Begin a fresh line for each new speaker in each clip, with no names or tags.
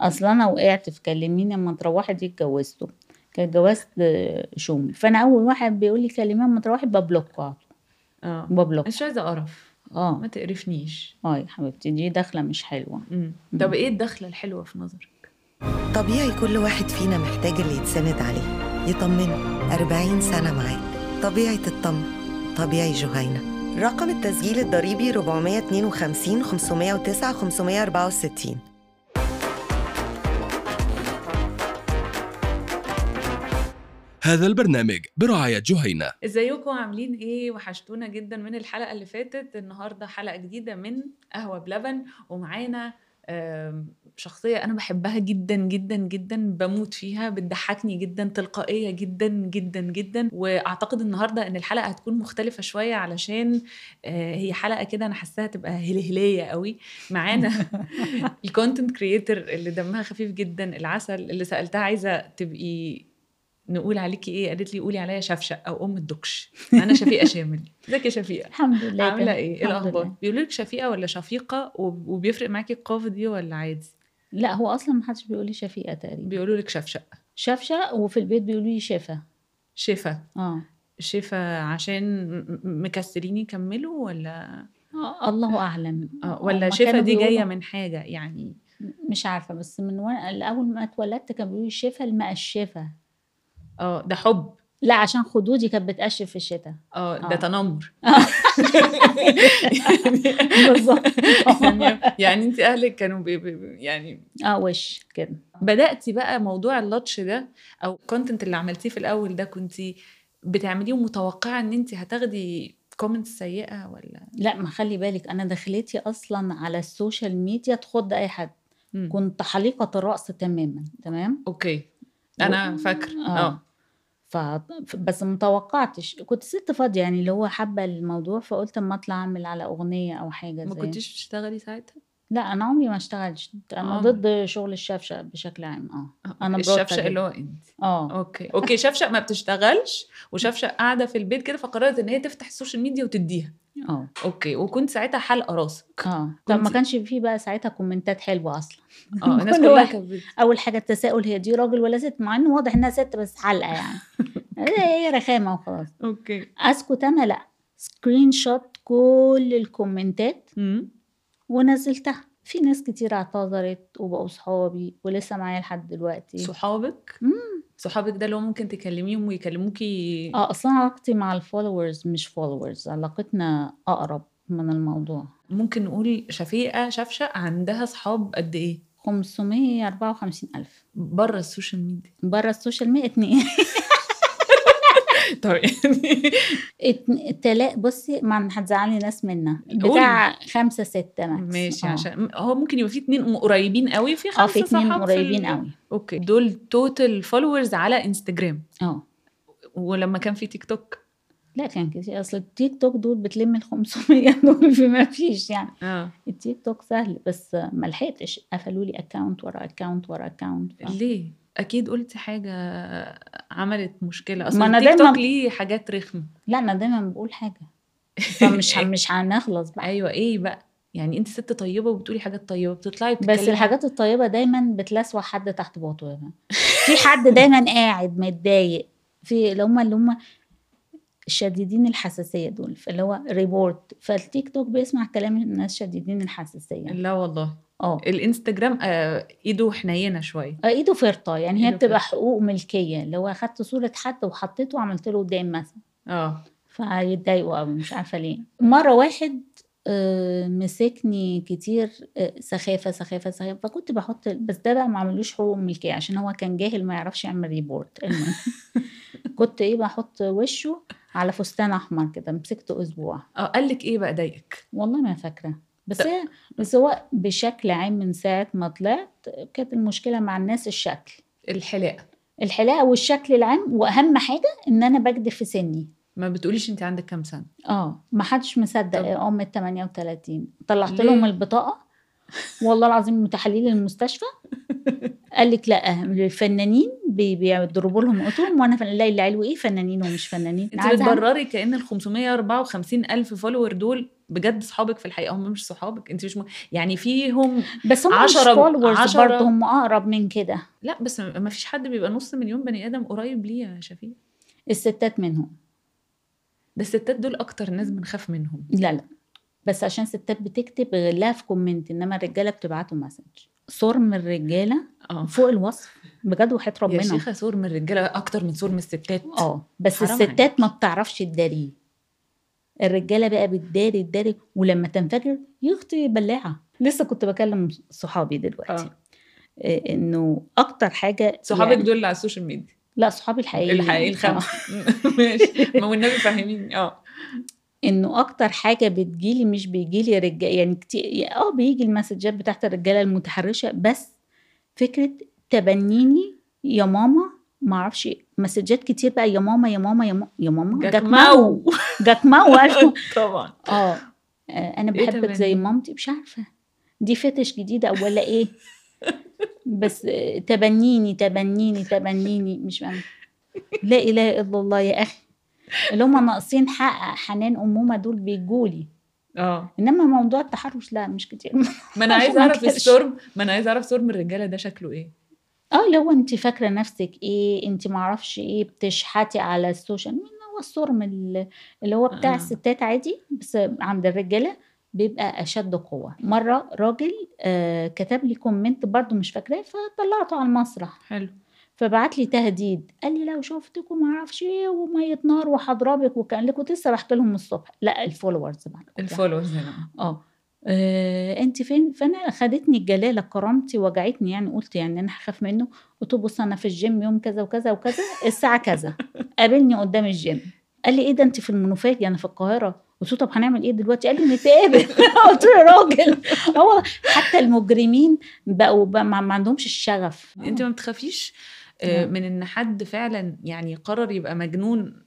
اصل انا وقعت في كلميني اما تروحي دي اتجوزته كان جوازت آه، شومي فانا اول واحد بيقول لي كلميني اما تروحي ببلوكه على طول.
اه
ببلوك
مش عايزه قرف
اه
ما تقرفنيش
اه يا حبيبتي دي دخله مش حلوه
مم. طب ايه الدخله الحلوه في نظرك
طبيعي كل واحد فينا محتاج اللي يتسند عليه يطمنه 40 سنة معاك طبيعي تطمن طبيعي جهينة رقم التسجيل الضريبي 452 509 564
هذا البرنامج برعاية جهينة
ازيكم عاملين ايه وحشتونا جدا من الحلقه اللي فاتت النهارده حلقه جديده من قهوه بلبن ومعانا آم، شخصيه انا بحبها جدا جدا جدا بموت فيها بتضحكني جدا تلقائيه جدا جدا جدا واعتقد النهارده ان الحلقه هتكون مختلفه شويه علشان آه، هي حلقه كده انا حاساها تبقى هلهليه قوي معانا الكونتنت كريتور اللي دمها خفيف جدا العسل اللي سالتها عايزه تبقي نقول عليكي ايه قالت لي قولي عليا شفشق او ام الدكش انا شفيقه شامل ازيك يا شفيقه
الحمد لله
عامله
تمام.
ايه ايه
الحمد
الاخبار
لله.
بيقولوا لك شفيقه ولا شفيقه وب- وبيفرق معاكي القاف دي ولا عادي
لا هو اصلا ما حدش بيقول لي شفيقه تقريبا
بيقولوا لك شفشق
شفشه وفي البيت بيقولوا لي شفا
شفا
اه
شفا عشان م- م- مكسرين يكملوا ولا
آه، الله اعلم
آه، ولا
هما
شفا
كانوا
دي جايه
بيقولوا-
من حاجه يعني
مش عارفه بس من وانا اول ما اتولدت كانوا بيقولوا لي شفا المقشفه
اه ده حب
لا عشان خدودي كانت بتقشف في الشتاء
اه ده
آه.
تنمر
بالظبط
يعني, يعني انت اهلك كانوا بي بي يعني
اه وش كده
بداتي بقى موضوع اللاتش ده او الكونتنت اللي عملتيه في الاول ده كنت بتعمليه ومتوقعه ان انت هتاخدي كومنتس سيئه ولا
لا ما خلي بالك انا دخلتي اصلا على السوشيال ميديا تخض اي حد
مم.
كنت حليقه الراس تماما تمام
اوكي انا فاكر
اه
اه
ف... ف- بس متوقعتش كنت ست فاضيه يعني اللي هو حابه الموضوع فقلت اما اطلع اعمل على اغنيه او حاجه
ما
زي
كنتيش بتشتغلي ساعتها
لا انا عمري ما اشتغلتش انا
آه.
ضد شغل الشفشه بشكل عام اه انا
الشفشق
بروتاجر.
اللي هو انت
اه
اوكي اوكي شفشق ما بتشتغلش وشفشق قاعده في البيت كده فقررت ان هي تفتح السوشيال ميديا وتديها
اه
اوكي وكنت ساعتها حلقه راسك
اه طب ما
كنتي-
كانش فيه بقى ساعتها كومنتات حلوه اصلا
اه الناس
كل
كلها
واحد-
كانت بت-
اول حاجه التساؤل هي دي راجل ولا ست مع انه واضح انها ست بس حلقه يعني هي رخامه وخلاص
اوكي
اسكت انا لا سكرين شوت كل الكومنتات
مم.
ونزلتها في ناس كتير اعتذرت وبقوا صحابي ولسه معايا لحد دلوقتي
صحابك
مم.
صحابك ده اللي هو ممكن تكلميهم ويكلموكي
اه اصلا علاقتي مع الفولورز مش فولورز علاقتنا اقرب من الموضوع
ممكن نقول شفيقه شفشق عندها صحاب قد ايه
554 الف
بره السوشيال ميديا
بره السوشيال ميديا اتنين
طب يعني
اتن- تلا بصي ما هتزعلي ناس منا
قولي.
بتاع خمسة ستة ماكس
ماشي
آه.
عشان هو ممكن يبقى في اتنين قريبين قوي في
اه
خمسه
في اتنين
صحاب في
قريبين
ال-
قوي
اوكي دول توتال فولورز على انستجرام
اه
ولما كان في تيك توك
لا كان كتير اصل التيك توك دول بتلم ال 500 دول في ما فيش يعني
اه
التيك توك سهل بس ما لحقتش قفلوا لي اكونت ورا اكونت ورا اكونت
ليه اكيد قلتي حاجه عملت مشكله اصل
ما أنا
التيك
دايماً-
توك ليه حاجات رخمه
لا انا دايما بقول حاجه فمش ه- مش هنخلص بقى
ايوه ايه بقى يعني انت ست طيبه وبتقولي حاجات طيبه بتطلعي
بس
بتتكلمي
الحاجات الطيبه دايما بتلسوع حد تحت باطه يا جماعة. في حد دايما قاعد متضايق في اللي هم اللي هم شديدين الحساسيه دول فاللي هو ريبورت فالتيك توك بيسمع كلام الناس شديدين الحساسيه
لا والله
اه
الانستجرام آه ايده حنينه شويه
آه، ايده فرطه يعني هي
إيده
بتبقى
فرطة.
حقوق ملكيه اللي هو اخدت صوره حد وحطيته وعملت له قدام مثلا
اه
فيتضايقوا قوي مش عارفه ليه مره واحد آه، مسكني كتير آه، سخافه سخافه سخافه فكنت بحط بس ده بقى ما عملوش حقوق ملكيه عشان هو كان جاهل ما يعرفش يعمل ريبورت المهم كنت ايه بحط وشه على فستان احمر كده مسكته اسبوع
اه قال لك ايه بقى ضايقك
والله ما فاكره بس
طب-
هي بس هو بشكل عام من ساعه ما طلعت كانت المشكله مع الناس الشكل
الحلاقه
الحلاقه والشكل العام واهم حاجه ان انا بكدب في سني
ما بتقوليش انت عندك كام سنه
اه ما حدش مصدق
طب-
ام ال 38 طلعت
ليه؟
لهم البطاقه والله العظيم متحليل المستشفى قال لك لا الفنانين بي- بيضربوا لهم قلت لهم وانا فن... لا اللي علو ايه فنانين ومش فنانين
انت
عايزة أعمل-
بتبرري كان ال 554 الف فولور دول بجد صحابك في الحقيقه هم مش صحابك انت مش م... يعني فيهم
بس هم مش
عشرة-
فولورز
عشرة-
برضه هم اقرب من كده
لا بس ما فيش حد بيبقى نص مليون بني ادم قريب ليه يا شفيق
الستات منهم
ده الستات دول اكتر ناس بنخاف منهم
لا لا بس عشان الستات بتكتب غلاها في كومنت انما الرجاله بتبعتوا مسج صور من الرجاله
اه
فوق الوصف بجد وحياة
يا
ربنا
شيخه سور من الرجاله اكتر من سور من الستات
اه بس
حرام
الستات
عليك.
ما بتعرفش تداريه الرجاله بقى بتداري تداري ولما تنفجر يخطي بلاعه لسه كنت بكلم صحابي دلوقتي
اه
إيه انه اكتر حاجه
صحابك
يعني
دول اللي على السوشيال ميديا
لا صحابي الحقيقيين
الحقيقي
آه.
الخمسه ماشي ما والنبي فاهميني اه
انه اكتر حاجه بتجيلي مش بيجيلي رجاله يعني كتير اه بيجي المسجات بتاعت الرجاله المتحرشه بس فكره تبنيني يا ماما ما اعرفش مسجات كتير بقى يا ماما يا ماما يا ماما يا ماما
جاك مو.
جاك مو عارفة؟
طبعا
اه آه، انا
إيه
بحبك زي
تبني؟
مامتي مش عارفه دي فتش جديده او ولا ايه بس آه، تبنيني تبنيني تبنيني مش فاهمه لا اله الا الله يا اخي اللي هم ناقصين حق حنان امومه دول بيجولي
اه
انما موضوع التحرش لا مش كتير
ما انا
عشان
عايزه
ما
اعرف
كانش.
السورم ما انا عايزه اعرف سورم الرجاله ده شكله ايه
اه لو انت فاكره نفسك ايه انت معرفش ايه بتشحتي على السوشيال مين هو الصرم ال- اللي هو بتاع
آه.
الستات عادي بس عند الرجاله بيبقى اشد قوه مره راجل آه كتب لي كومنت برضو مش فاكراه فطلعته على المسرح
حلو
فبعت لي تهديد قال لي لو شفتك وما اعرفش ايه وميه نار وهضربك وكان لك كنت لسه بحكي لهم الصبح لا الفولورز بقى
الفولورز هنا
اه آه، انت فين فانا خدتني الجلاله كرامتي وجعتني يعني قلت يعني انا هخاف منه قلت له بص انا في الجيم يوم كذا وكذا وكذا الساعه كذا قابلني قدام الجيم قال لي ايه ده انت في المنوفيه انا في القاهره قلت له طب هنعمل ايه دلوقتي قال لي نتقابل قلت له يا راجل هو حتى المجرمين بقوا بقى ما ما عندهمش الشغف
انت ما بتخافيش آه،
لا.
من ان حد فعلا يعني قرر يبقى مجنون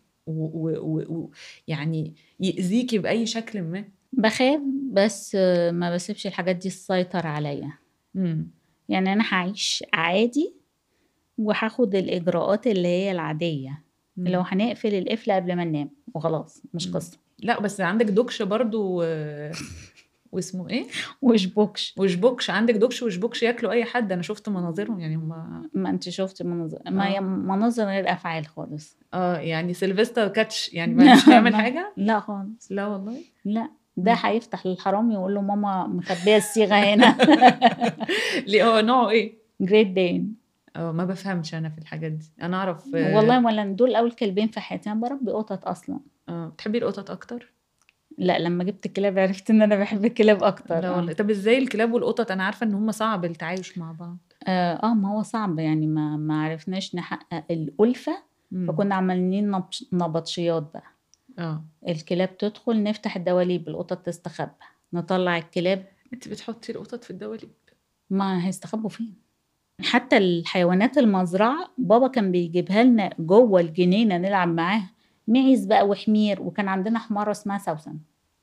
ويعني يأذيكي بأي شكل ما
بخاف بس آه، ما بسيبش الحاجات دي تسيطر عليا
مم.
يعني انا هعيش عادي وهاخد الاجراءات اللي هي العاديه
مم.
لو هنقفل القفل قبل ما ننام وخلاص مش
مم.
قصه
لا بس عندك دوكش برضو و... واسمه ايه
وشبوكش
وشبوكش عندك دوكش وشبوكش ياكلوا اي حد انا شفت مناظرهم يعني هم
ما انت شفت مناظر ما
آه.
هي مناظر غير افعال خالص
اه يعني سيلفستر كاتش يعني ما مش تعمل حاجه
لا خالص
لا والله
لا ده هيفتح للحرامي ويقول له ماما مخبيه الصيغه هنا
ليه هو نوعه ايه
جريت دين
اه ما بفهمش انا في الحاجات دي انا اعرف آه،
والله ولا دول اول كلبين في حياتي انا بربي قطط اصلا
اه بتحبي القطط اكتر
لا لما جبت الكلاب عرفت ان انا بحب الكلاب اكتر
لا
آه.
والله طب ازاي الكلاب والقطط انا عارفه ان هم صعب التعايش مع بعض
اه اه ما هو صعب يعني ما ما عرفناش نحقق الألفة
مم.
فكنا عمالين نبش- نبطشيات بقى
اه
الكلاب تدخل نفتح الدواليب القطط تستخبى نطلع الكلاب
انت بتحطي القطط في الدواليب
ما هيستخبوا فين حتى الحيوانات المزرعة بابا كان بيجيبها لنا جوه الجنينة نلعب معاها معز بقى وحمير وكان عندنا حمارة اسمها سوسن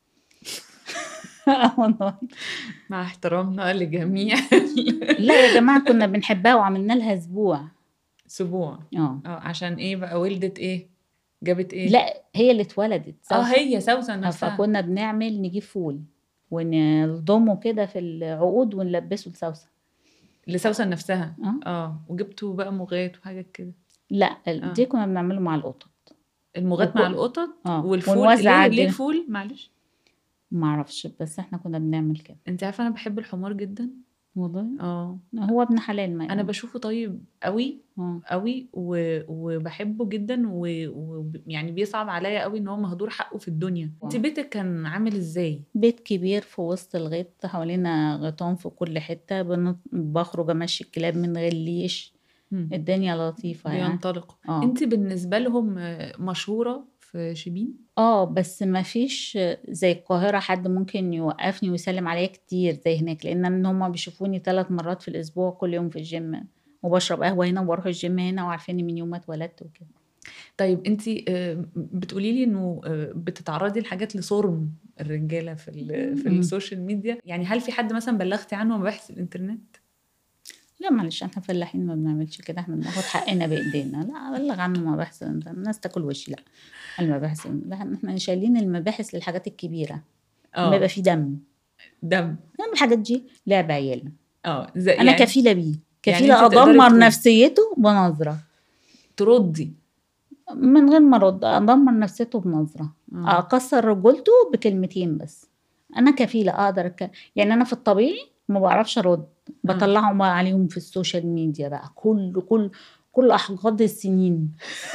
آه والله
مع احترامنا لجميع
لا يا جماعة كنا بنحبها وعملنا لها اسبوع
سبوع
اه
اه عشان ايه بقى ولدت ايه جابت ايه
لا هي اللي اتولدت
اه
سوسن.
هي سوسن نفسها
فكنا بنعمل نجيب فول ونلضمه كده في العقود ونلبسه لسوسن
لسوسن نفسها
اه
اه وجبتوا بقى مغات وحاجات كده
لا دي كنا بنعمله مع القطط
المغات
وكل-
مع القطط
اه
والفول
ونوزع
ليه, ليه
عادي.
الفول معلش
ما اعرفش بس احنا كنا بنعمل كده
انت عارفه انا بحب الحمار جدا
والله
اه
هو ابن حلال ما
انا بشوفه طيب قوي
آه.
قوي و... وبحبه جدا ويعني و... يعني بيصعب عليا قوي ان هو مهدور حقه في الدنيا انت بيتك كان عامل ازاي
بيت كبير في وسط الغيط حوالينا غيطان في كل حتة بن- بخرج امشي الكلاب من غير ليش
مم.
الدنيا لطيفة يعني
بينطلقوا
اه
انت بالنسبه لهم آه، مشهوره في شبين
اه بس ما فيش زي القاهرة حد ممكن يوقفني ويسلم عليا كتير زي هناك لان هم بيشوفوني ثلاث مرات في الاسبوع كل يوم في الجيم وبشرب قهوة هنا وبروح الجيم هنا وعارفيني من يوم ما اتولدت وكده
طيب انت بتقولي لي انه آه، بتتعرضي لحاجات لصرم الرجاله في ال- في
مم.
السوشيال ميديا يعني هل في حد مثلا بلغتي عنه مباحث الانترنت
لا معلش احنا فلاحين ما بنعملش كده احنا بناخد حقنا بايدينا لا ابلغ عنه مباحث الناس تاكل وشي لا المباحث لا احنا شايلين المباحث للحاجات الكبيره
اه
ما يبقى فيه دم
دم
نعمل الحاجات دي لعب عيال
اه زي
انا
يعني
كفيله بيه
يعني
كفيله
أنت تقدري
ادمر
تقولي.
نفسيته بنظره
تردي
من غير ما ارد ادمر نفسيته بنظره
آه.
اكسر رجولته بكلمتين بس انا كفيله اقدر أك... يعني انا في الطبيعي ما بعرفش ارد بطلعهم بقى عليهم في السوشيال ميديا بقى كل كل كل احقاد السنين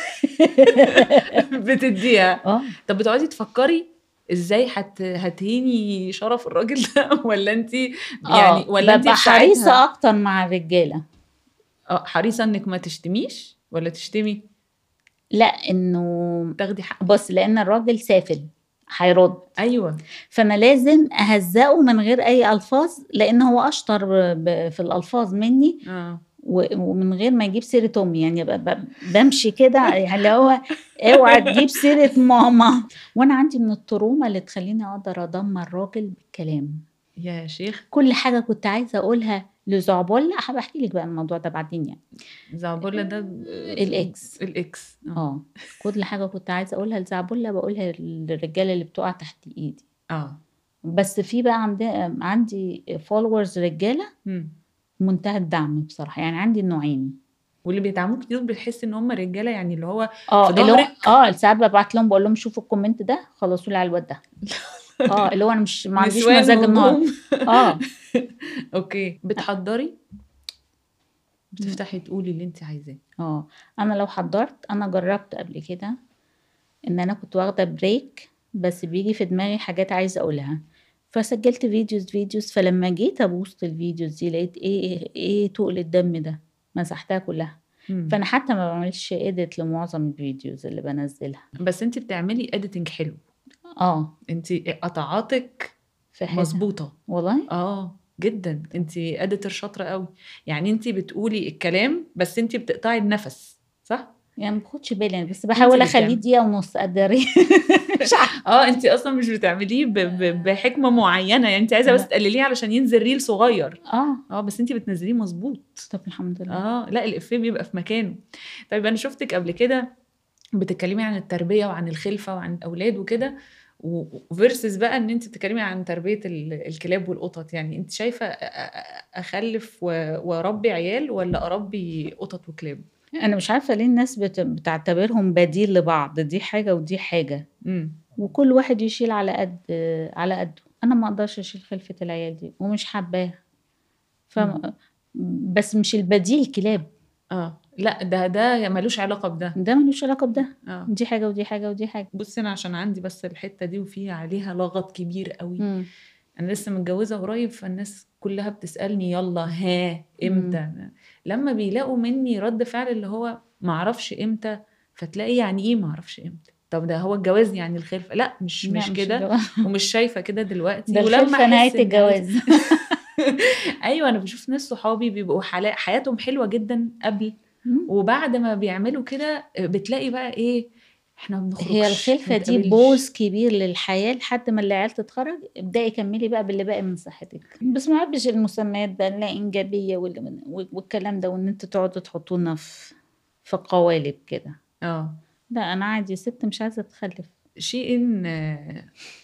بتديها
اه
طب بتقعدي تفكري ازاي هت... هتهيني شرف الراجل ده ولا انت يعني
آه،
ولا انت
ببقى
في ساعتها-
حريصه اكتر مع الرجاله
اه حريصه انك ما تشتميش ولا تشتمي
لا انه
تاخدي حق
بص لان الراجل سافل هيرد
ايوه
فانا لازم اهزقه من غير اي الفاظ لان هو اشطر ب- في الالفاظ مني
اه
و- ومن غير ما يجيب سيره امي يعني ب- ب- بمشي كده يعني اللي هو اوعى تجيب سيره ماما وانا عندي من التروما اللي تخليني اقدر ادمر راجل بالكلام
يا شيخ
كل حاجه كنت عايزه اقولها لزعبله هبقى احكي لك بقى الموضوع ده بعدين يعني
زعبولة ده
الإكس.
الاكس اه
اه كل حاجه كنت عايزه اقولها لزعبله بقولها للرجاله اللي بتقع تحت ايدي
اه
بس في بقى عندي عندي فولورز رجاله
مم.
منتهى الدعم بصراحه يعني عندي النوعين
واللي بيدعموك دول بتحس ان هم رجاله يعني اللي هو
اه
في
اللي هو
ظهرك؟
اه ساعات ببعت لهم بقول لهم شوفوا الكومنت ده خلصوا لي على الواد ده اه اللي هو انا مش ما عنديش
نسوان
مزاج النهارده
هجوم.
اه
اوكي بتحضري بتفتحي تقولي اللي انت عايزاه
اه انا لو حضرت انا جربت قبل كده ان انا كنت واخده بريك بس بيجي في دماغي حاجات عايزه اقولها فسجلت فيديوز فيديوز فلما جيت ابوست الفيديوز دي لقيت ايه ايه, إيه تقل الدم ده مسحتها كلها
مم.
فانا حتى ما بعملش اديت لمعظم الفيديوز اللي بنزلها
بس انت بتعملي اديتنج حلو
اه
انت قطعاتك
في حاجه
مظبوطه
والله
اه جدا انت اديتور شاطره قوي يعني انت بتقولي الكلام بس انت بتقطعي النفس صح
يعني ما باخدش بالي يعني بس بحاول
اللي
اخليه
بتعملي.
دقيقه ونص قدري مش عارفة.
اه انت اصلا مش بتعمليه ب- ب- بحكمه معينه يعني انت عايزه بس
لا.
تقلليه علشان ينزل ريل صغير
اه
اه بس انت بتنزليه مظبوط
طب الحمد لله
اه لا الافيه بيبقى في مكانه طيب انا شفتك قبل كده بتتكلمي عن التربيه وعن الخلفه وعن الاولاد وكده وفيرسز بقى ان انت بتتكلمي عن تربيه ال- الكلاب والقطط يعني انت شايفه أ- أ- اخلف و- واربي عيال ولا اربي قطط وكلاب
انا مش عارفه ليه الناس بت... بتعتبرهم بديل لبعض دي حاجه ودي حاجه
امم
وكل واحد يشيل على قد على قده انا ما اقدرش اشيل خلفه العيال دي ومش حباها ف
مم.
بس مش البديل كلاب
اه لا ده ده ملوش علاقه بده
ده ملوش علاقه بده
اه
دي حاجه ودي حاجه ودي حاجه
بصي انا عشان عندي بس الحته دي وفيها عليها لغط كبير قوي
مم.
انا لسه متجوزه قريب فالناس كلها بتسالني يلا ها امتى لما بيلاقوا مني رد فعل اللي هو ما اعرفش امتى فتلاقي يعني ايه ما اعرفش امتى طب ده هو الجواز يعني الخلفه لا مش
لا،
مش كده
الجواز.
ومش شايفه كده دلوقتي
ده
ولما
الخلفه
أحس
نهايه
إن-
الجواز
ايوه انا بشوف ناس صحابي بيبقوا حلا- حياتهم حلوه جدا قبل
مم.
وبعد ما بيعملوا كده بتلاقي بقى ايه احنا ما بنخرجش
هي الخلفه
ما
دي
نتقابلش.
بوز كبير للحياه لحد ما العيال تتخرج ابداي كملي بقى باللي باقي من صحتك بس ما بحبش المسميات بقى لا انجابيه وال- والكلام ده وان انتوا تقعدوا تحطونا في في قوالب كده
اه
لا انا عادي ست مش عايزه اتخلف
شيء آه،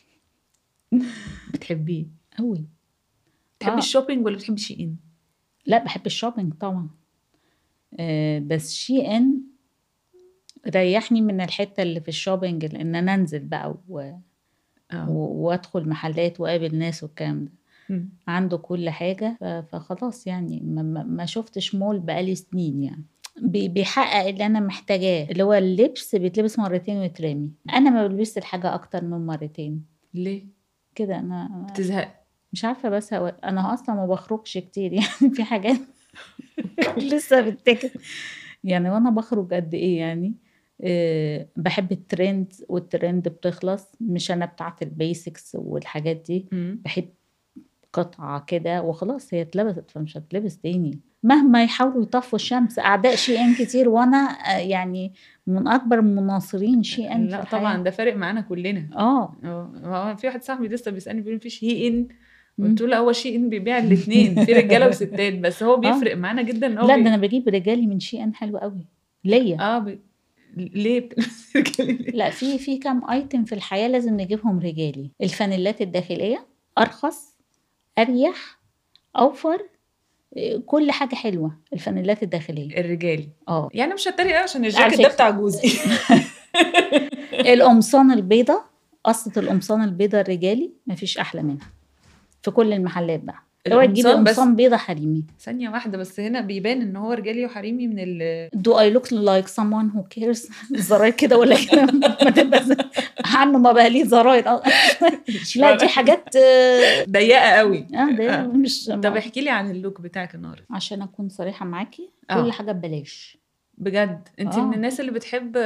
بتحبيه
قوي
بتحبي
آه.
الشوبينج ولا بتحبي شيء ان
لا بحب الشوبينج طبعا آه بس شي ان ريحني من الحته اللي في الشوبينج لان انا انزل بقى و...
اه
و... وادخل محلات واقابل ناس والكلام ده
مم.
عنده كل حاجه ف... فخلاص يعني ما, ما... ما شفتش مول بقالي سنين يعني بي- بيحقق اللي انا محتاجاه اللي هو اللبس بيتلبس مرتين ويترمي انا ما بلبس الحاجه اكتر من مرتين
ليه
كده انا
بتزهقي
مش عارفه بس هو انا اصلا ما بخرجش كتير يعني في حاجات لسه بتكت يعني وانا بخرج قد ايه يعني أه بحب الترند والترند بتخلص مش انا بتاعت البيسكس والحاجات دي
مم.
بحب قطعة كده وخلاص هي اتلبست فمش هتلبس تاني مهما يحاولوا يطفوا الشمس اعداء شي ان كتير وانا آه، يعني من اكبر مناصرين شي ان
لا
في
طبعا
الحياة.
ده فارق معانا كلنا
اه
اه هو في واحد صاحبي لسه بيسالني بيقول في شي ان
مم.
قلت له لا هو شي ان بيبيع الاثنين في رجاله وستات بس هو بيفرق معانا جدا إن هو
لا
بي-
ده انا بجيب رجالي من شي ان حلو قوي ليا
اه بي... ليه بتلبسي رجالي ليه؟
لا في في كام ايتم في الحياه لازم نجيبهم رجالي الفانيلات الداخليه ارخص اريح اوفر إيه، كل حاجه حلوه الفانيلات الداخليه
الرجالي
اه
يعني مش هتريق عشان
على
الجاكيت ده
فكرة.
بتاع جوزي
القمصان البيضة قصة القمصان البيضة الرجالي مفيش أحلى منها في كل المحلات بقى اوعي تجيبي
القمصان بس-
قمصان بيضة حريمي
ثانيه واحده بس هنا بيبان ان هو رجالي وحريمي من ال
do I look like someone who cares زراير كده ولا كده ما تبقى زي- عنه ما بقى ليه زراير لا دي حاجات اه
ضيقه قوي
آه، ده مش
طب احكي لي عن اللوك بتاعك النهارده
عشان اكون صريحة معاكي
آه.
كل حاجة ببلاش
بجد انت
آه.
من الناس اللي بتحب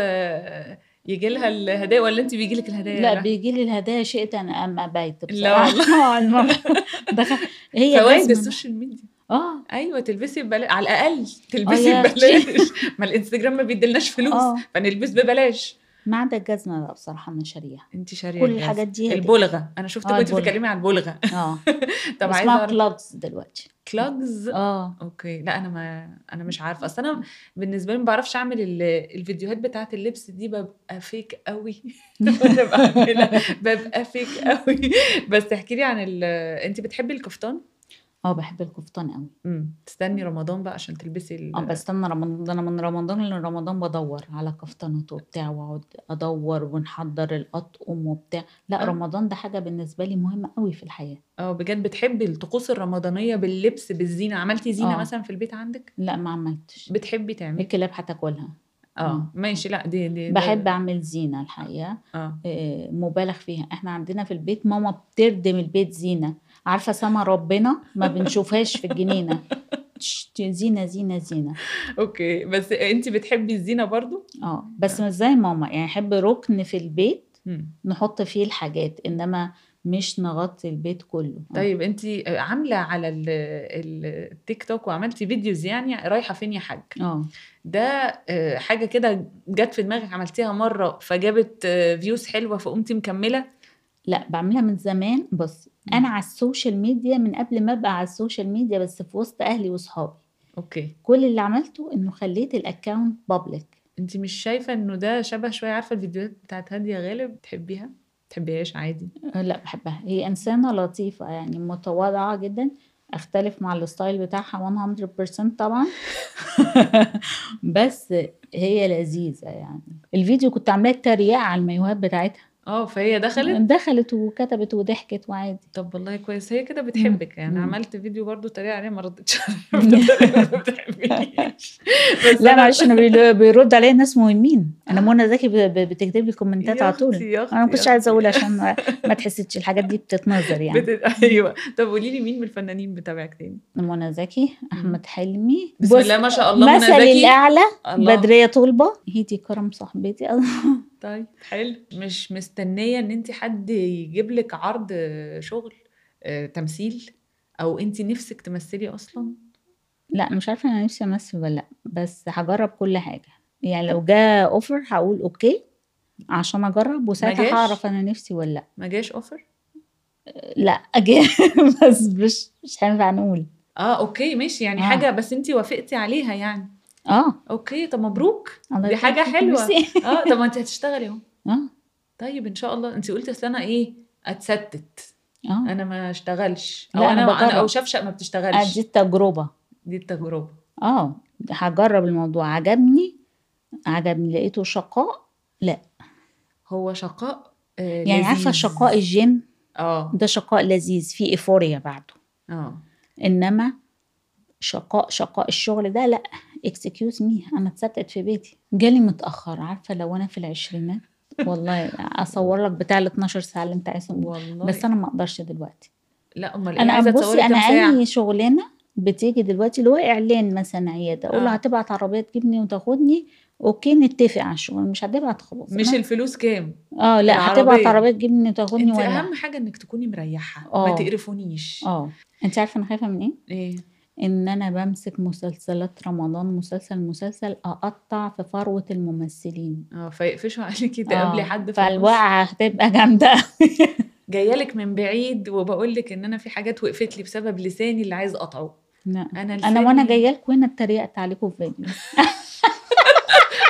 يجي لها الهدايا ولا انت بيجي لك الهدايا
لا
لوحدك؟
بيجي لي الهدايا شئت انا ام ابيت
لا
بصراحة آه، المهم. دخل- هي
فوائد
لازم-
السوشيال ميديا
اه
ايوه تلبسي ببلاش على الاقل تلبسي
يا
ببلاش ما الانستجرام ما بيديلناش فلوس
اه
فنلبس ببلاش
ما عدا الجزمة بقى بصراحة انا شاريها
انت شاريه
كل
الجهاز.
الحاجات دي هدية.
البلغه انا شفتك
آه،
وانت
البلغة.
بتتكلمي عن البلغه
اه
طب عايزه
اسمها
اعرف
كلاجز دلوقتي
كلاجز
اه
اوكي لا انا ما انا مش عارفه اصل انا بالنسبه لي ما بعرفش اعمل ال... الفيديوهات بتاعه اللبس دي ببقى فيك قوي وانا بعملها ببقى فيك قوي بس احكي لي عن ال... انت بتحبي الكفتان
اه بحب الكفتان قوي
امم تستني رمضان بقى عشان تلبسي ال...
اه بستنى رمضان ده انا من رمضان لرمضان بدور على كفتانات وبتاع واقعد ادور ونحضر الاطقم وبتاع لا
آه.
رمضان ده حاجه بالنسبه لي مهمه قوي في الحياه
اه بجد بتحبي الطقوس الرمضانيه باللبس بالزينه عملتي زينه
آه.
مثلا في البيت عندك
لا ما عملتش
بتحبي تعملي
الكلاب هتاكلها
اه ماشي لا دي دي ده-
بحب اعمل زينه الحقيقه
اه
آه، مبالغ فيها احنا عندنا في البيت ماما بتردم البيت زينه عارفه سما ربنا ما بنشوفهاش في الجنينه تش- زينه زينه زينه
اوكي بس انت بتحبي الزينه برضو
اه بس مش زي ماما يعني احب ركن في البيت
مم.
نحط فيه الحاجات انما مش نغطي البيت كله
طيب انت عامله على ال- ال- التيك توك وعملتي فيديوز يعني رايحه فين يا حاج
اه
ده آه، حاجه كده جت في دماغك عملتيها مره فجابت فيوز حلوه فقمتي مكمله
لا بعملها من زمان بص انا على السوشيال ميديا من قبل ما ابقى على السوشيال ميديا بس في وسط اهلي واصحابي
اوكي
كل اللي عملته انه خليت الاكونت بابليك
انت مش شايفه انه ده شبه شويه عارفه الفيديوهات بتاعت هاديه غالب تحبيها تحبيهاش عادي
لا بحبها هي انسانه لطيفه يعني متواضعه جدا اختلف مع الستايل بتاعها 100% طبعا بس هي لذيذه يعني الفيديو كنت عاملاه تريقه على المايوهات بتاعتها
اه فهي دخلت
دخلت وكتبت وضحكت وعادي
طب والله كويس هي كده بتحبك يعني
مم.
عملت فيديو برضو تريق عليها ما ردتش ما بتحبنيش بس
لا
أنا-
معلش انا بي- بيرد عليا ناس مهمين انا منى زكي ب- ب- بتكتب لي كومنتات
يا
على طول
أختي، يا
انا ما
أختي،
كنتش
يا
عايزه اقول
أختي.
عشان ما, ما تحسش الحاجات دي بتتنظر يعني
بت... ايوه طب قولي لي مين من الفنانين بتابعك تاني
منى زكي احمد حلمي
بسم
بص،
الله ما شاء الله منى
مثلي
زكي
الاعلى
الله.
بدريه طلبه هيدي كرم صاحبتي
طيب حلو مش مستنيه ان انت حد يجيب لك عرض شغل آه، تمثيل او انت نفسك تمثلي اصلا
لا أنا مش عارفه انا نفسي امثل ولا لا بس هجرب كل حاجه يعني لو جه اوفر هقول اوكي عشان اجرب
جاش؟
وساعتها هعرف انا نفسي ولا لا
ما جاش اوفر
لا أجي بس مش مش هينفع نقول
اه اوكي ماشي يعني
آه.
حاجه بس انت وافقتي عليها يعني
اه
اوكي طب مبروك
الله
دي حاجه
يبارك فيك.
حلوه
ميرسي.
اه طب ما انت هتشتغلي اهو
اه
طيب ان شاء الله انت قلتي اصل انا ايه اتستت
اه
انا ما اشتغلش او
لا، أنا
انا انا
بجرب.
او شفشق ما بتشتغلش
دي التجربه
دي التجربه
اه هجرب الموضوع عجبني عجبني لقيته شقاء لا
هو شقاء آه
يعني عارفه
لذيذ.
شقاء الجيم
اه
ده شقاء لذيذ فيه ايفوريا بعده
اه
انما شقاء شقاء الشغل ده لا اكسكيوز مي انا اتثبتت في بيتي جالي متاخر عارفه لو انا في العشرينات والله اصور لك بتاع ال 12 ساعه اللي انت عايزهم
والله
بس انا ما اقدرش دلوقتي
لا امال ايه
انا
عايزه
بصي
تصوري
انا
كام ساعه
اي شغلانه بتيجي دلوقتي اللي هو اعلان مثلا عياده اقول له
آه.
هتبعت عربيه تجيبني وتاخدني اوكي نتفق على الشغل مش هتبعت خلاص
مش
أنا-
الفلوس كام
اه لا
العربية.
هتبعت عربيه تجيبني وتاخدني
انت
ولا
اهم حاجه انك تكوني مريحه ما
آه.
تقرفونيش
اه انت عارفه انا خايفه من ايه
ايه
ان انا بمسك مسلسلات رمضان مسلسل مسلسل اقطع في فروه الممثلين
اه فيقفشوا عليكي تقابلي
آه،
حد في النص.
فالوقعه هتبقى جامده
جايه لك من بعيد وبقول لك ان انا في حاجات وقفت لي بسبب لساني اللي عايز اقطعه
لا
انا
انا وانا
لساني-
جايه لكم هنا اتريقت عليكم في فيديو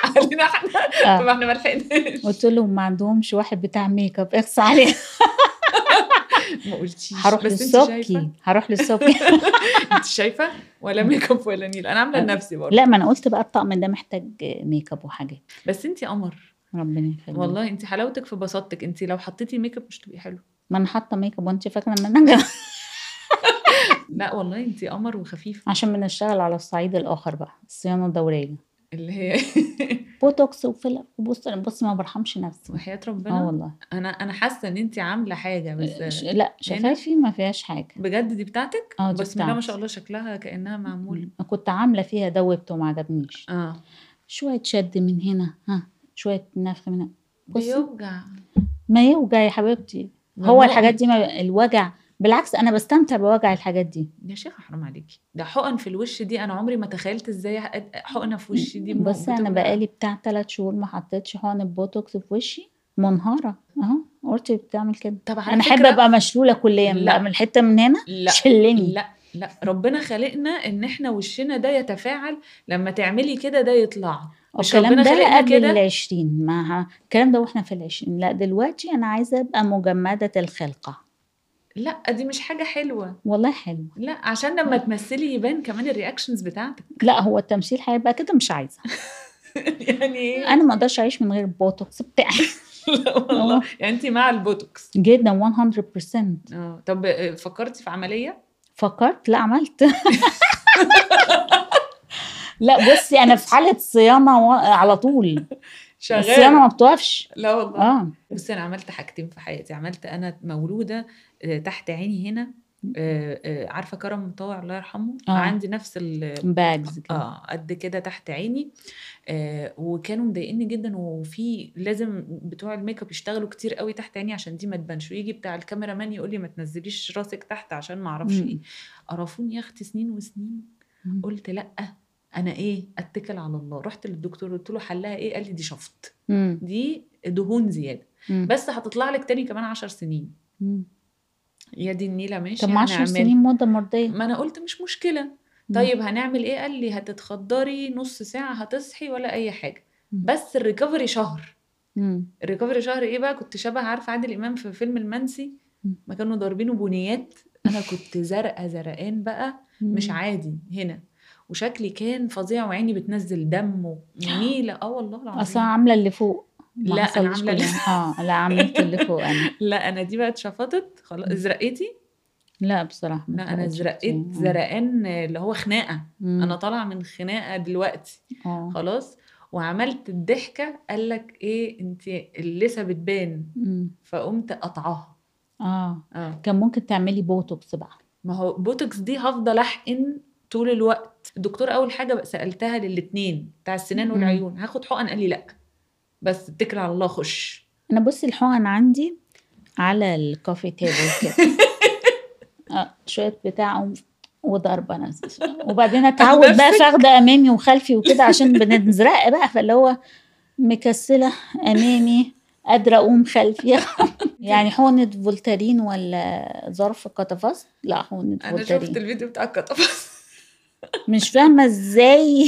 علينا احنا
آه.
طب احنا ما لحقناش
قلت لهم ما عندهمش واحد بتاع ميك اب اقصى عليه
ما قلتيش
هروح
بس انت
للسبكي
شايفه
هروح للسبكي
انت شايفه ولا ميك اب ولا نيل انا عامله لنفسي برضه
لا ما انا قلت بقى الطقم ده محتاج ميك اب وحاجات
بس انت قمر
ربنا يخليك
والله انت حلاوتك في بساطتك انت لو حطيتي ميك اب مش تبقي حلوه
ما انا حاطه ميك اب وانت فاكره ان انا
لا والله انت قمر وخفيف
عشان بنشتغل على الصعيد الاخر بقى الصيانه الدوريه
اللي هي
بوتوكس وفيلر بص بص ما برحمش نفسي
وحياه
اه
ربنا
والله
انا انا حاسه ان انت عامله حاجه
ش-
بس
لا شفايفي ما فيهاش حاجه
بجد دي بتاعتك
اه، دي
بسم الله ما
بتاعتي.
شاء الله شكلها كانها معمول
كنت عامله فيها دوبت وما عجبنيش
اه
شويه شد من هنا ها شويه نفخ من هنا بصي
بيوجع
ما يوجع يا حبيبتي
ده
هو
مؤلم.
الحاجات دي ما الوجع بالعكس انا بستمتع بوجع الحاجات دي
يا شيخه حرام عليكي ده حقن في الوش دي انا عمري ما تخيلت ازاي أ- حقنه في وشي دي م-
بس انا
بتوجع.
بقالي بتاع ثلاث شهور ما حطيتش حقن بوتوكس في وشي منهاره اهو قلت بتعمل كده
طب على
انا احب
فكرة-
ابقى مشلوله كليا
لا.
لا من الحته من هنا
لا
شلني
لا لا ربنا خلقنا ان احنا وشنا ده يتفاعل لما تعملي كده ده يطلع مش
الكلام
ربنا
ده
خلقنا
قبل
كده
العشرين ما الكلام ده واحنا في العشرين لا دلوقتي انا عايزه ابقى مجمده الخلقه
لا دي مش حاجه حلوه
والله حلو
لا عشان لما تمثلي يبان كمان الرياكشنز بتاعتك
لا هو التمثيل هيبقى كده مش عايزه
يعني ايه
انا ما اقدرش اعيش من غير البوتوكس بتاعي
لا والله يعني انت مع البوتوكس
جدا 100%
اه طب آه، فكرتي في عمليه
فكرت لا عملت لا بصي انا في حاله صيانه و- على طول الصيانه
شغاله
ما بتوقفش
لا والله
اه
بصي انا عملت حاجتين في حياتي عملت انا مولوده آه، تحت عيني هنا آه، آه، عارفه كرم مطوع الله يرحمه
آه.
عندي نفس ال
باجز كده
اه قد كده تحت عيني آه وكانوا مضايقني جدا وفي لازم بتوع الميك اب يشتغلوا كتير قوي تحت عيني عشان دي ما تبانش ويجي بتاع الكاميرا مان يقول لي ما تنزليش راسك تحت عشان ما اعرفش
مم.
ايه قرفوني يا اختي سنين وسنين
مم.
قلت لا انا ايه اتكل على الله رحت للدكتور قلت له حلها ايه قال لي دي شفط
مم.
دي دهون زياده
مم.
بس هتطلع لك تاني كمان عشر سنين
مم.
يا دي النيله ماشي
طب ما 10
هنعمل.
سنين مده مرضيه
ما انا قلت مش مشكله
مم.
طيب هنعمل ايه قال لي هتتخدري نص ساعه هتصحي ولا اي حاجه
مم.
بس الريكفري شهر
مم.
الريكفري شهر ايه بقى كنت شبه عارفه عادل امام في فيلم المنسي
مم.
ما كانوا ضاربينه بنيات انا كنت زرقاء زرقان بقى مش
مم.
عادي هنا وشكلي كان فظيع وعيني بتنزل دم ونيله اه والله
اصلا
العظيم
عامله اللي فوق ما
لا، أنا
حصلش
عاملة
كده. اه لا عملت اللي فوق انا
لا انا دي بقى اتشفطت خلاص
مم.
زرقتي
لا بصراحه ما
لا انا
فرقتش
زرقت
كتير. مم.
زرقان اللي هو خناقه
مم.
انا طالعه من خناقه دلوقتي
اه
خلاص وعملت الضحكه قال لك ايه انت اللثه بتبان
مم.
فقمت قطعاها
اه
اه
كان ممكن تعملي بوتوكس بقى
ما هو بوتوكس دي هفضل احقن طول الوقت الدكتور اول حاجه بقى سالتها للاتنين بتاع السنان
مم.
والعيون هاخد حقن قال لي لا بس اتكل على الله خش
انا بصي الحقن عندي على الكوفي تيبل كده آه شويه بتاع و- وضربه انا وبعدين اتعود بقى
نفسك؟
فاخده امامي وخلفي وكده عشان بنزرق بقى فاللي هو مكسله امامي قادره اقوم خلفي يعني حقنه فولتارين ولا ظرف كتفاست لا حقنه
انا شفت
فولتارين
الفيديو بتاع الكتف
مش فاهمه ازاي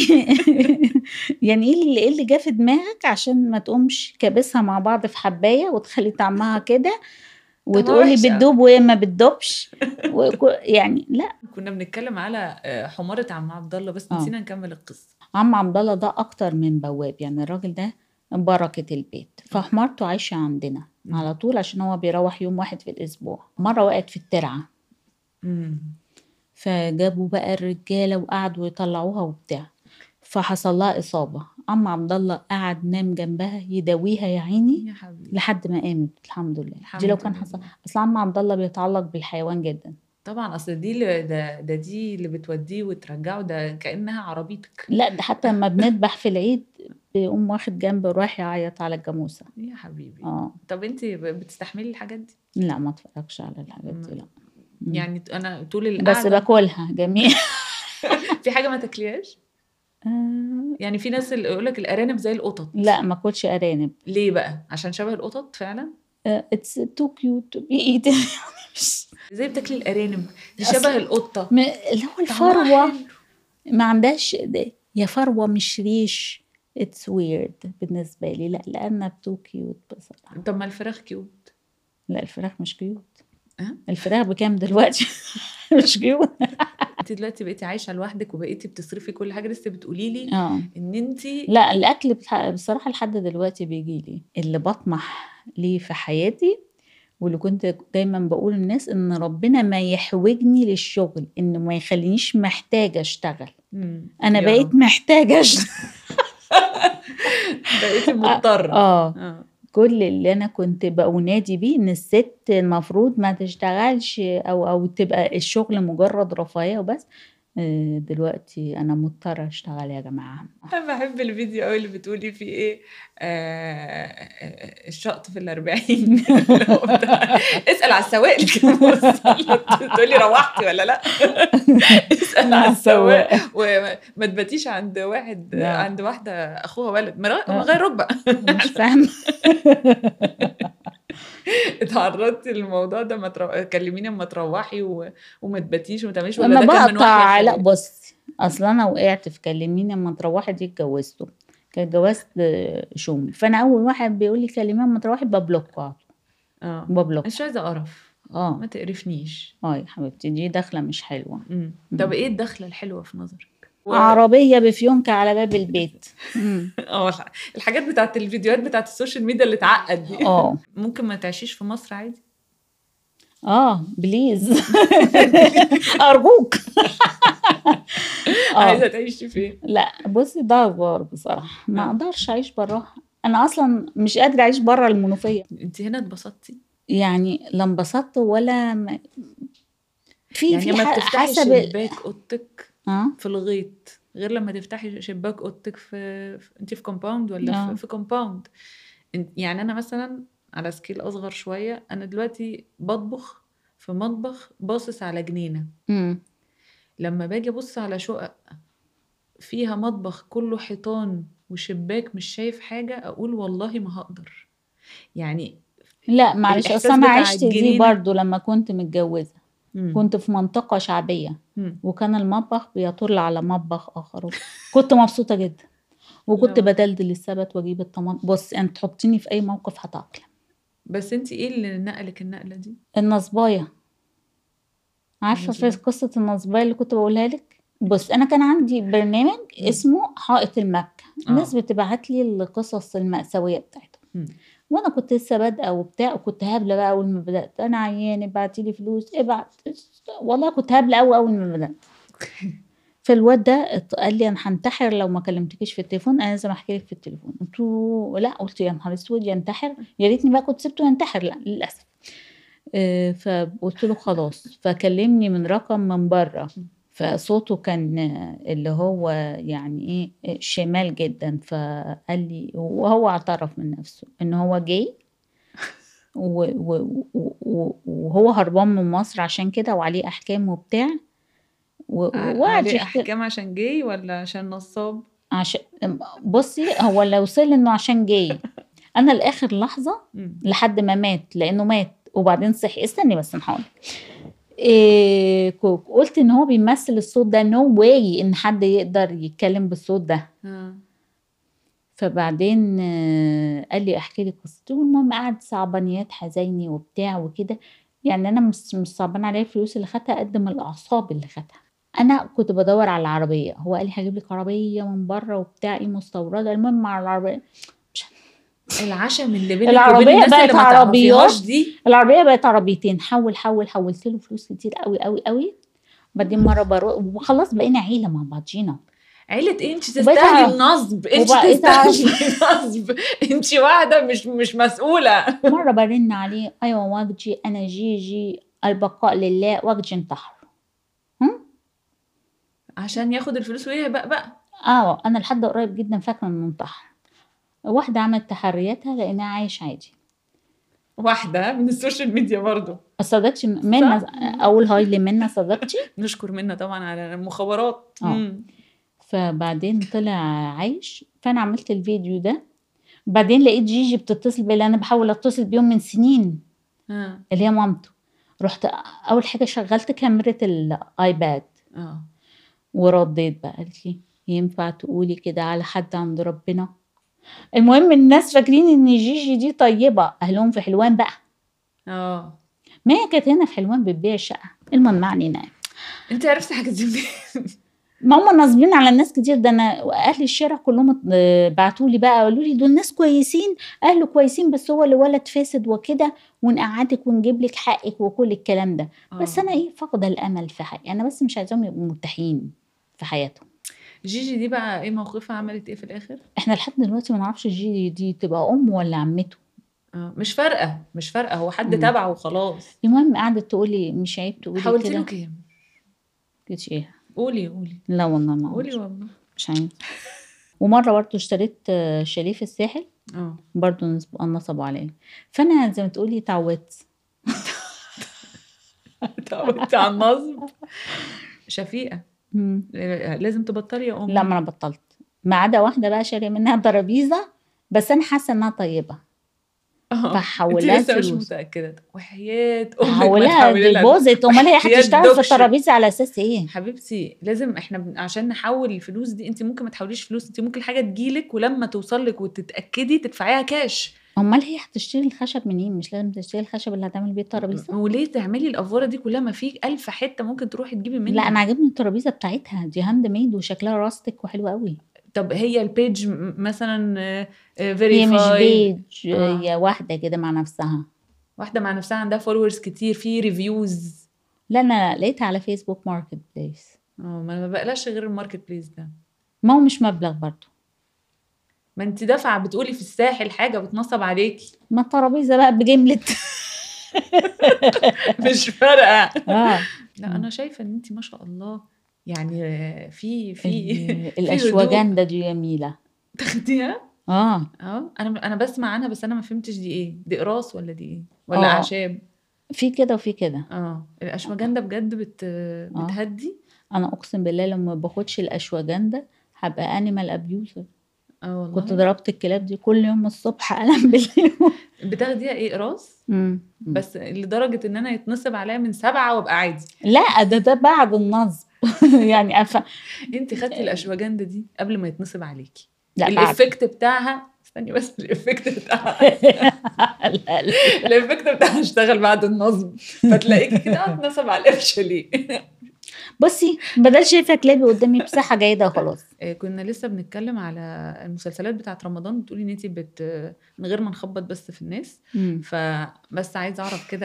يعني ايه اللي ايه اللي جه في دماغك عشان ما تقومش كابسها مع بعض في حبايه وتخلي طعمها كده وتقولي
وحشة.
بتدوب وهي ما بتدوبش وكو- يعني لا
كنا بنتكلم على آه، حمارة عم عبد الله بس
آه.
نسينا نكمل القصه
عم عبد الله ده اكتر من بواب يعني الراجل ده بركه البيت فحمارته عايشه عندنا
مم.
على طول عشان هو بيروح يوم واحد في الاسبوع مره وقعت في الترعه
امم
فجابوا بقى الرجاله وقعدوا يطلعوها وبتاع فحصل لها اصابه عم عبد الله قعد نام جنبها يداويها يا عيني
يا حبيبي
لحد ما قامت الحمد لله
الحمد
دي لو كان
لله.
حصل اصل عم عبد الله بيتعلق بالحيوان جدا
طبعا اصل دي اللي ده, ده دي اللي بتوديه وترجعه ده كانها عربيتك
لا ده حتى لما بنذبح في العيد بيقوم واخد جنب ورايح يعيط على الجاموسه
يا حبيبي
اه
طب انت بتستحملي الحاجات دي
لا ما اتفرجش على الحاجات دي لا مم.
يعني انا طول
بس
القعده
باكلها جميل
في حاجه ما تاكليهاش
آه،
يعني في ناس اللي يقول لك الارانب زي القطط
لا ما اكلش ارانب
ليه بقى عشان شبه القطط فعلا
اتس تو كيوت تو بي ايتن
ازاي بتاكلي الارانب دي
أصل-
شبه القطه
اللي هو
طعمها
الفروه
حلو.
ما عندهاش ده- يا فروه مش ريش اتس ويرد بالنسبه لي لا لان تو كيوت بصراحه
طب ما الفراخ كيوت
لا الفراخ مش كيوت
أه؟
الفراخ بكام دلوقتي مش كيوت
انت دلوقتي بقيتي عايشه لوحدك وبقيتي بتصرفي كل حاجه لسه بتقولي لي
اه
ان انت
لا الاكل بتح... بصراحه لحد دلوقتي بيجي لي اللي بطمح ليه في حياتي واللي كنت دايما بقول للناس ان ربنا ما يحوجني للشغل انه ما يخلينيش محتاجه اشتغل انا
يا
بقيت
رب.
محتاجه اشتغل
بقيتي مضطره
اه
اه
كل اللي انا كنت بنادي بيه ان الست المفروض ما تشتغلش او او تبقى الشغل مجرد رفاهيه وبس آه، دلوقتي انا مضطره اشتغل يا جماعه
انا بحب الفيديو قوي اللي بتقولي فيه ايه آه آه، الشقط في الأربعين اللي هو بتاع- اسأل على السواق اللي كان بيوصل. تقولي روحتي ولا لا اسأل على السواق وما تباتيش عند واحد
لا.
عند واحدة أخوها ولد مرا-
آه.
غير ركبة
مش فاهمه
اتعرضتي للموضوع ده ما ترو... كلميني اما تروحي و... وما تباتيش وما تعمليش ولا
انا
ده كان من
بقطع
وحي
لا
خيال؟
بصي اصلا انا وقعت في كلميني اما تروحي دي اتجوزته كان جوازت آه، شومي فانا اول واحد بيقول لي كلميني اما تروحي ببلوكه على طول.
اه
ببلوك
مش عايزة قرف
اه
ما تقرفنيش
اه يا حبيبتي دي دخله مش حلوه
مم. طب ايه الدخلة الحلوة في نظرك؟ و-
عربيه بفيونكه على باب البيت مم.
اه الح- الحاجات بتاعت الفيديوهات بتاعت السوشيال ميديا اللي تعقد دي
اه
ممكن ما تعيشيش في مصر عادي
اه بليز ارجوك
عايزه
اه
تعيشي فين
لا بصي ده غار بصراحه ما
آه.
اقدرش اعيش براها انا اصلا مش قادره اعيش بره المنوفيه
انت هنا اتبسطتي
يعني لا انبسطت ولا ما في
يعني
في
لما
ح-
بتفتحي
حسب
شباك اوضتك
اه
في الغيط غير لما تفتحي شباك اوضتك في, في... انت في كومباوند ولا
آه.
في, في كومباوند يعني انا مثلا على سكيل اصغر شويه انا دلوقتي بطبخ في مطبخ باصص على جنينه
امم
لما باجي ابص على شقق فيها مطبخ كله حيطان وشباك مش شايف حاجه اقول والله ما هقدر يعني
لا معلش
الإحساس
اصل انا
بتاع
عشت دي
الجنينة-
برضو لما كنت متجوزه
مم.
كنت في منطقه شعبيه
مم.
وكان المطبخ بيطل على مطبخ اخر كنت مبسوطه جدا وكنت
لا.
بدلدل السبت واجيب الطماطم بص انت تحطيني في اي موقف هتاقلم
بس انت ايه اللي نقلك النقله دي
النصبايه عارفه
النصباية.
في قصه النصبايه اللي كنت بقولها لك بص انا كان عندي برنامج
مم.
اسمه حائط المكه
آه.
الناس بتبعت لي القصص المأساوية بتاعتهم
مم.
وانا كنت لسه بادئه وبتاع وكنت هابله بقى اول ما بدات انا عيانه ابعتي لي فلوس ابعت والله كنت هابله قوي اول ما بدات فالواد ده ات- قال لي انا هنتحر لو ما كلمتكيش في التليفون انا لازم احكي لك في التليفون قلت له لا قلت يا نهار اسود ينتحر يا ريتني بقى كنت سبته ينتحر لا للاسف آه، فقلت له خلاص فكلمني من رقم من بره فصوته كان آه، اللي هو يعني ايه آه، شمال جدا فقال لي وهو اعترف من نفسه ان هو جاي و- و- و- و- وهو هربان من مصر عشان كده وعليه احكام وبتاع و- وقعد
عليه
يحكي
احكام عشان جاي ولا عشان نصاب
عشان بصي هو لو وصل انه عشان جاي انا لاخر لحظه
مم.
لحد ما مات لانه مات وبعدين صحي استني بس نحاول إيه كو- قلت ان هو بيمثل الصوت ده نو واي ان حد يقدر يتكلم بالصوت ده
آه.
فبعدين آه، قال لي احكي لك قصته المهم قعد صعبانيات حزيني وبتاع وكده يعني انا مش مش صعبان عليا الفلوس اللي خدتها قد ما الاعصاب اللي خدها انا كنت بدور على العربيه هو قال لي هجيب لك عربيه من بره وبتاع ايه مستورده المهم مع العربيه
العشم اللي بينك
العربية
وبين الناس اللي
بقت
ما
عربيات.
تعرفيهاش دي
العربيه بقت عربيتين حول حول حولت له فلوس كتير قوي قوي قوي بعدين مره بروح وخلاص بقينا عيله مع بعضينا
عيلة ايه انت
وبقيت
تستاهلي
أعرف-
النصب انت
وبقيت أعرف-
تستاهلي النصب انت واحدة مش مش مسؤولة
مره برن عليه ايوه وجدي انا جيجي البقاء لله وجدي انتحر
عشان ياخد الفلوس ويهبق بقى
اه انا لحد قريب جدا فاكره انه انتحر واحده عملت تحرياتها لانها عايش عادي
واحدة من السوشيال ميديا برضو
صدقتي منا
صح.
اول هاي لمنا صدقتي
نشكر منا طبعا على المخابرات
آه.
مم.
فبعدين طلع عايش فانا عملت الفيديو ده بعدين لقيت جيجي بتتصل بيا اللي انا بحاول اتصل بيهم من سنين
اه
اللي هي مامته رحت اول حاجه شغلت كاميرا الايباد
اه
ورديت بقى قالت لي ينفع تقولي كده على حد عند ربنا المهم الناس فاكرين ان جيجي دي طيبه اهلهم في حلوان بقى
اه
ما هي كانت هنا في حلوان بتبيع الشقه المهم ما علينا
انت عرفتي حاجه دي منين؟
ما هم ناصبين على الناس كتير ده انا اهل الشارع كلهم بعتوا لي بقى قالوا لي دول ناس كويسين اهله كويسين بس هو اللي ولد فاسد وكده ونقعدك ونجيب لك حقك وكل الكلام ده بس
آه.
انا ايه فاقده الامل في حقي انا بس مش عايزاهم يبقوا مرتاحين في حياتهم
جيجي دي بقى ايه موقفها عملت ايه في الاخر؟
احنا لحد دلوقتي ما نعرفش جي دي تبقى امه ولا عمته
اه مش فارقه مش فارقه هو حد
مم.
تبعه وخلاص
المهم قعدت تقولي مش عيب تقولي
حاولتي له
كده
كام؟
قلت ايه
قولي قولي
لا والله ما
قولي
قلت.
والله
مش عايز ومره برضه اشتريت آه، شاليه في الساحل
اه
برضه نصب- نصبوا عليا فانا زي ما تقولي اتعودت
اتعودتي على النصب شفيقه
مم.
لازم تبطلي يا ام
لا ما انا بطلت ما عدا واحده بقى شاريه منها ترابيزه بس انا حاسه انها طيبه
آه.
فحولها
انت لسه مش
فلوس.
متاكده وحياه امك ما
حولها
تحولي
دي
لها
باظت امال هي
يا
هتشتغل في
الدكش.
الترابيزه على اساس ايه
حبيبتي لازم احنا بن- عشان نحول الفلوس دي انت ممكن ما تحوليش فلوس انت ممكن حاجه تجيلك ولما توصل لك وتتاكدي تدفعيها كاش
امال هي هتشتري الخشب منين مش لازم تشتري الخشب اللي هتعمل بيه الترابيزه
وليه تعملي الافوره دي كلها ما في ألف حته ممكن تروحي تجيبي منها
لا انا عاجبني الترابيزه بتاعتها دي هاند ميد وشكلها راستك وحلو قوي
طب هي البيج م- مثلا
هي مش
فيريفاي
بيج
آه.
هي واحده كده مع نفسها
واحده مع نفسها عندها فولورز كتير في ريفيوز
لا انا لقيتها على فيسبوك ماركت بليس
اه ما انا ما بقلاش غير الماركت بليس ده
ما هو مش مبلغ برضه
ما انت دافعه بتقولي في الساحل حاجه بتنصب عليكي
ما الترابيزه بقى بجمله
مش فارقه
اه
لا انا شايفه ان انت ما شاء الله يعني آه، في في
ال-
في هدوء.
الاشواجندا دي جميله
تاخديها
اه
اه انا انا بسمع عنها بس انا ما فهمتش دي ايه دي قراص ولا دي ايه ولا
آه.
اعشاب
في كده وفي كده
اه الاشواجندا بجد بت بتهدي
انا اقسم بالله لما ما باخدش الاشواجندا هبقى انيمال ابيوزر
اه والله
كنت ضربت الكلاب دي كل يوم الصبح قلم بالليل
بتاخديها ايه قراص
مم.
بس لدرجه ان انا يتنصب عليا من سبعه وابقى عادي
لا ده ده بعد النصب يعني أف...
انت خدتي الاشواجندا دي قبل ما يتنصب عليكي
لا بعد
الافكت بتاعها استني بس الافكت بتاعها
لا، لا.
الافكت بتاعها اشتغل بعد النصب فتلاقيكي كده اتنصب على القفش ليه
بصي بدل شايفه كلابي قدامي بصحه جيده وخلاص
آه، كنا لسه بنتكلم على المسلسلات بتاعت رمضان بتقولي ان انت بت من غير ما نخبط بس في الناس
مم.
فبس عايزه اعرف كده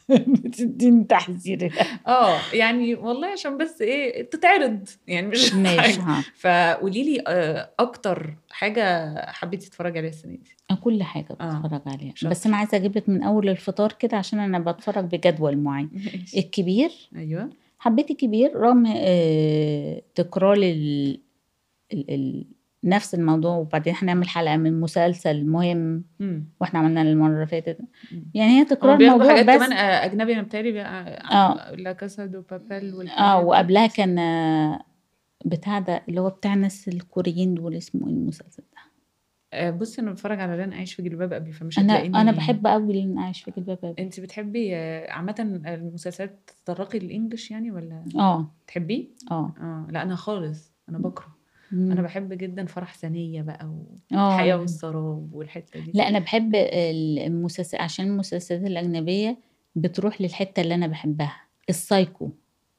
بتديني تحذير
اه يعني والله عشان بس ايه تتعرض يعني مش
ماشي
حاجة.
ها
فقولي لي آه، اكتر حاجه حبيتي تتفرجي عليها السنه دي
كل حاجه
آه.
بتفرج عليها
شاطر.
بس انا عايزه اجيب لك من اول الفطار كده عشان انا بتفرج بجدول معين
ماشي.
الكبير
ايوه
حبيت الكبير رغم آه، تكرار ال... ال... ال... نفس الموضوع وبعدين هنعمل حلقه من مسلسل مهم
مم.
واحنا عملنا المره اللي فاتت
مم.
يعني هي
هما
تكرار
بياخدوا
موضوع
حاجات
بس
كمان آه، اجنبي انا بتهيألي
آه.
لا كاسا دو بابيل والحاجات
اه
دي.
وقبلها كان آه، بتاع ده اللي هو بتاع الناس الكوريين دول اسمه ايه المسلسل ده
آه، بصي انا بتفرج على لن اعيش في جلباب ابي فمش
انا
هتلاقيني
انا بحب قوي اللي عايش في جلباب أبي.
انت بتحبي آه، عامه المسلسلات تتطرقي للانجلش يعني ولا
اه
تحبيه
اه
اه لا انا خالص انا بكره
مم.
انا بحب جدا فرح ثانيه بقى
اه
والحياه والسراب والحته دي
لا انا بحب المسلسل عشان المسلسلات الاجنبيه بتروح للحته اللي انا بحبها السايكو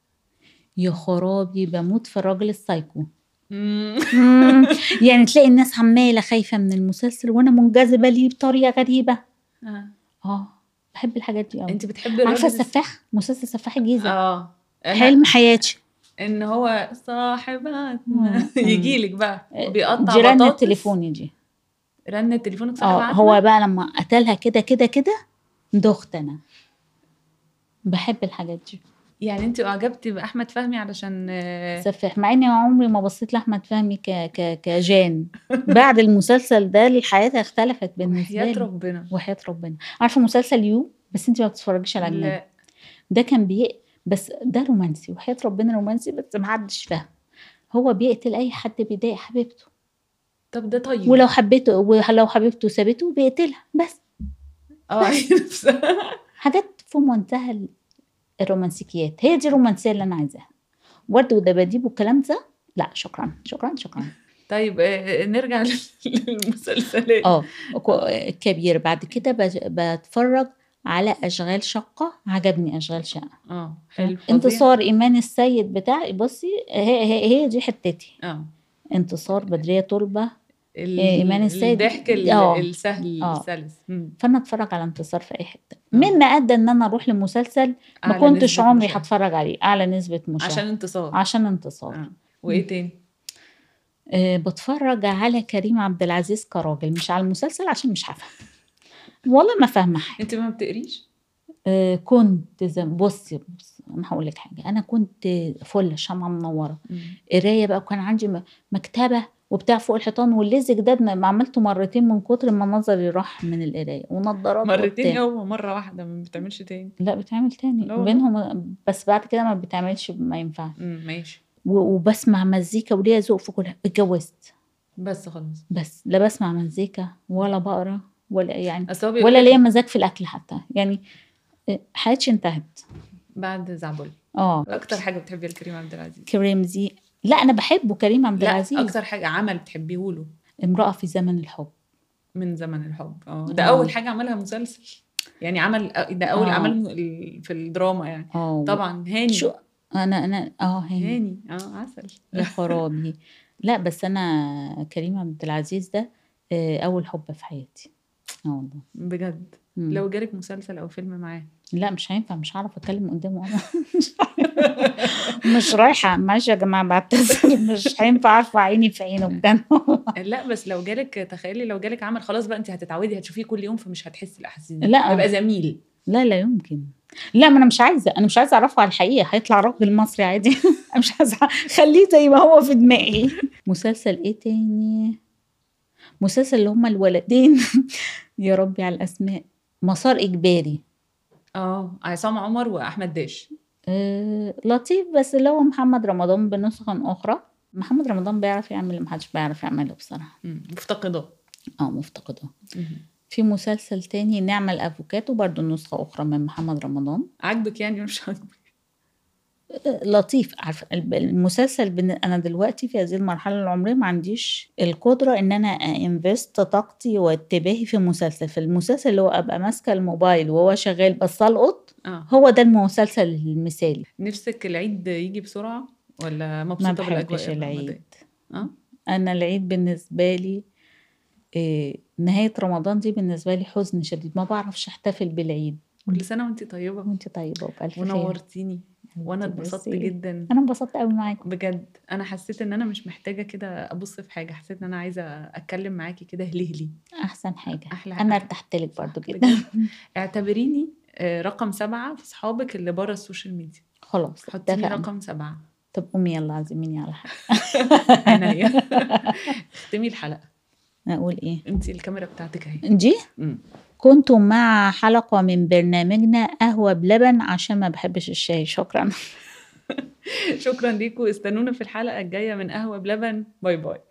يا خرابي بموت في الراجل السايكو
مم.
مم. يعني تلاقي الناس عماله خايفه من المسلسل وانا منجذبه ليه بطريقه غريبه
آه.
اه بحب الحاجات دي قوي
انت بتحبي
عارفه
الراجل
السفاح مسلسل سفاح الجيزه
اه أنا-
حلم حياتي
ان هو صاحباتنا
مم.
يجي لك بقى بيقطع
دي رنة
بطاطس
تليفوني دي
رن التليفون
اه
صاحباتنا
هو بقى لما قتلها كده كده كده دخت انا بحب الحاجات دي
يعني انت اعجبتي باحمد فهمي علشان آه،
سفاح مع اني عمري ما بصيت لاحمد فهمي ك... ك... كجان بعد المسلسل ده الحياه اختلفت بالنسبه
وحياة
لي
ربنا
وحياه ربنا عارفه مسلسل يو بس انت ما بتتفرجيش على اجنبي
لا
ده كان بي بس ده رومانسي وحياه ربنا رومانسي بس ما حدش فاهم هو بيقتل اي حد بيضايق حبيبته
طب ده طيب
ولو حبيته ولو حبيبته سابته بيقتلها بس
اه هي نفسها
حاجات في منتهى ال- الرومانسيكيات هي دي الرومانسيه اللي انا عايزاها ورد ودباديب والكلام ده لا شكرا شكرا شكرا
طيب آه، نرجع لل- للمسلسلات
اه كو- كبير بعد كده بج- بتفرج على اشغال شقه عجبني اشغال شقه
اه حلو فظيع.
انتصار ايمان السيد بتاعي بصي هي, هي, هي دي حتتي
اه
انتصار بدريه طلبه
ال-
إيمان السيد.
الضحك ال-
آه.
السهل
آه.
السلس مم.
فانا اتفرج على انتصار في اي حته مما ادى ان انا اروح لمسلسل ما
أعلى
كنتش
نسبة
عمري
مشاهدة.
هتفرج عليه اعلى نسبه مشاهده
عشان انتصار
عشان انتصار
آه. وايه تاني
أه بتفرج على كريم عبد العزيز كراجل مش على المسلسل عشان مش هفهم والله ما فاهمه حاجه
انت ما بتقريش
أه كنت زي بصي بص انا هقول لك حاجه انا كنت فل شمعه منوره
مم.
قرايه بقى وكان عندي م- مكتبه وبتاع فوق الحيطان والليزك ده ما عملته مرتين من كتر ما نظري راح من القرايه ونضارات
مرتين
وبتاع.
يوم مره واحده ما بتعملش تاني
لا بتعمل تاني
لا والله.
بينهم بس بعد كده ما بتعملش ما ينفعش
مم. ماشي
و- وبسمع مزيكا وليا ذوق في كلها اتجوزت
بس خلاص
بس لا بسمع مزيكا ولا بقرا ولا يعني
اصل هو بيقول
ولا
لك
ليا مزاج في الاكل حتى يعني آه، حياتي انتهت
بعد زعبل
اه
اكتر حاجه بتحبيها لكريم عبد العزيز
كريم زي لا انا بحبه كريم عبد
لا
العزيز
اكتر حاجه عمل بتحبيه له
امراه في زمن الحب
من زمن الحب اه ده
آه.
اول حاجه عملها مسلسل يعني عمل ده اول
آه.
عمل ال- في الدراما يعني
اه
طبعا هاني
شو انا انا اه هاني
هاني اه عسل
يا خرابي لا بس انا كريم عبد العزيز ده آه، اول حب في حياتي اه والله
بجد
مم.
لو جالك مسلسل او فيلم معاه
لا مش هينفع مش هعرف اتكلم قدامه انا مش رايحه معلش يا جماعه بعتذر مش هينفع ارفع عيني في عينه بجد
لا بس لو جالك تخيلي لو جالك عمل خلاص بقى انت هتتعودي هتشوفيه كل يوم فمش هتحسي الاحاسيس دي
لا.
هيبقى زميل
لا لا يمكن لا ما انا مش عايزه انا مش عايزه اعرفه على الحقيقه هيطلع راجل مصري عادي أنا مش عايزه خليه زي ما هو في دماغي مسلسل ايه تاني مسلسل اللي هما الولدين يا ربي على الاسماء مسار اجباري
اه عصام عمر واحمد داش
آه لطيف بس اللي هو محمد رمضان بنسخ اخرى محمد رمضان بيعرف يعمل اللي محدش بيعرف يعمله بصراحه
مم. مفتقده
اه مفتقده
مم.
في مسلسل تاني نعمة الافوكاتو برضو نسخه اخرى من محمد رمضان
عاجبك يعني ولا مش عاجبك
لطيف عارفه الب- المسلسل بن... انا دلوقتي في هذه المرحله العمريه ما عنديش القدره ان انا انفست طاقتي وانتباهي في مسلسل في المسلسل اللي هو ابقى ماسكه الموبايل وهو شغال بس القط
اه
هو ده المسلسل المثالي
نفسك العيد يجي بسرعه ولا
ما
مبسوطه بالاجواء
بحبش العيد
الرمضانية؟ اه
انا العيد بالنسبه لي إيه نهايه رمضان دي بالنسبه لي حزن شديد ما بعرفش احتفل بالعيد
كل سنه وانت طيبه
وانت طيبه وبالف خير
ونورتيني وانا
حبيبتي،
اتبسطت
ميرسي.
جدا
انا انبسطت قوي معاكم
بجد انا حسيت ان انا مش محتاجه كده ابص في حاجه حسيت ان انا عايزه اتكلم معاكي كده هلهلي
احسن حاجه
احلى
انا
حاجة.
ارتحت لك برضو
بجد.
جدا
اعتبريني آه، رقم سبعة في صحابك اللي بره السوشيال ميديا
خلاص
حطيني
اتفقنا
رقم سبعة
طب قومي يلا عزميني على حاجه
عينيا اختمي الحلقة
اقول ايه
انت الكاميرا بتاعتك اهي
دي
مم.
كنتم مع حلقة من برنامجنا قهوة بلبن عشان ما بحبش الشاي شكرا
شكرا ليكم استنونا في الحلقة الجاية من قهوة بلبن باي باي